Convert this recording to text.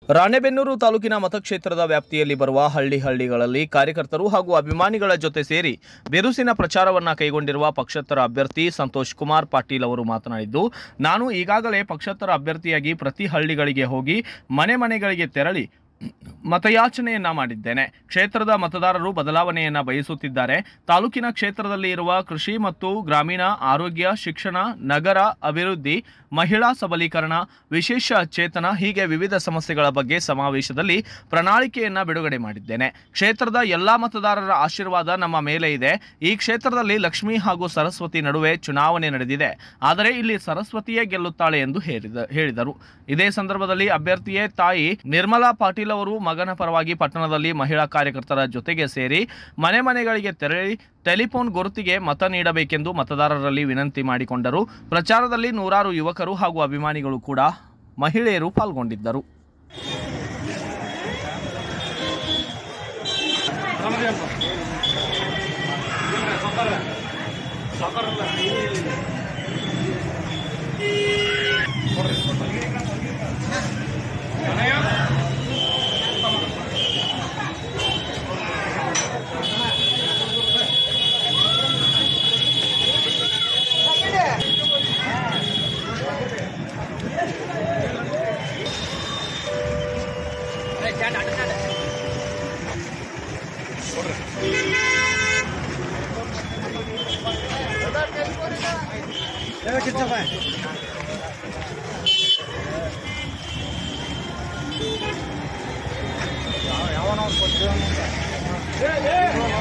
ರಾಣೆಬೆನ್ನೂರು ತಾಲೂಕಿನ ಮತಕ್ಷೇತ್ರದ ವ್ಯಾಪ್ತಿಯಲ್ಲಿ ಬರುವ ಹಳ್ಳಿ ಹಳ್ಳಿಗಳಲ್ಲಿ ಕಾರ್ಯಕರ್ತರು ಹಾಗೂ ಅಭಿಮಾನಿಗಳ ಜೊತೆ ಸೇರಿ ಬಿರುಸಿನ ಪ್ರಚಾರವನ್ನ ಕೈಗೊಂಡಿರುವ ಪಕ್ಷೇತರ ಅಭ್ಯರ್ಥಿ ಸಂತೋಷ್ ಕುಮಾರ್ ಪಾಟೀಲ್ ಅವರು ಮಾತನಾಡಿದ್ದು ನಾನು ಈಗಾಗಲೇ ಪಕ್ಷೇತರ ಅಭ್ಯರ್ಥಿಯಾಗಿ ಪ್ರತಿ ಹಳ್ಳಿಗಳಿಗೆ ಹೋಗಿ ಮನೆ ಮನೆಗಳಿಗೆ ತೆರಳಿ ಮತಯಾಚನೆಯನ್ನ ಮಾಡಿದ್ದೇನೆ ಕ್ಷೇತ್ರದ ಮತದಾರರು ಬದಲಾವಣೆಯನ್ನ ಬಯಸುತ್ತಿದ್ದಾರೆ ತಾಲೂಕಿನ ಕ್ಷೇತ್ರದಲ್ಲಿ ಇರುವ ಕೃಷಿ ಮತ್ತು ಗ್ರಾಮೀಣ ಆರೋಗ್ಯ ಶಿಕ್ಷಣ ನಗರ ಅಭಿವೃದ್ಧಿ ಮಹಿಳಾ ಸಬಲೀಕರಣ ವಿಶೇಷ ಚೇತನ ಹೀಗೆ ವಿವಿಧ ಸಮಸ್ಯೆಗಳ ಬಗ್ಗೆ ಸಮಾವೇಶದಲ್ಲಿ ಪ್ರಣಾಳಿಕೆಯನ್ನ ಬಿಡುಗಡೆ ಮಾಡಿದ್ದೇನೆ ಕ್ಷೇತ್ರದ ಎಲ್ಲಾ ಮತದಾರರ ಆಶೀರ್ವಾದ ನಮ್ಮ ಮೇಲೆ ಇದೆ ಈ ಕ್ಷೇತ್ರದಲ್ಲಿ ಲಕ್ಷ್ಮಿ ಹಾಗೂ ಸರಸ್ವತಿ ನಡುವೆ ಚುನಾವಣೆ ನಡೆದಿದೆ ಆದರೆ ಇಲ್ಲಿ ಸರಸ್ವತಿಯೇ ಗೆಲ್ಲುತ್ತಾಳೆ ಎಂದು ಹೇಳಿದ ಹೇಳಿದರು ಇದೇ ಸಂದರ್ಭದಲ್ಲಿ ಅಭ್ಯರ್ಥಿಯೇ ತಾಯಿ ನಿರ್ಮಲಾ ಪಾಟೀಲ್ ಅವರು ಮಗನ ಪರವಾಗಿ ಪಟ್ಟಣದಲ್ಲಿ ಮಹಿಳಾ ಕಾರ್ಯಕರ್ತರ ಜೊತೆಗೆ ಸೇರಿ ಮನೆ ಮನೆಗಳಿಗೆ ತೆರಳಿ ಟೆಲಿಫೋನ್ ಗುರುತಿಗೆ ಮತ ನೀಡಬೇಕೆಂದು ಮತದಾರರಲ್ಲಿ ವಿನಂತಿ ಮಾಡಿಕೊಂಡರು ಪ್ರಚಾರದಲ್ಲಿ ನೂರಾರು ಯುವಕರು ಹಾಗೂ ಅಭಿಮಾನಿಗಳು ಕೂಡ ಮಹಿಳೆಯರು ಪಾಲ್ಗೊಂಡಿದ್ದರು ಯಾವ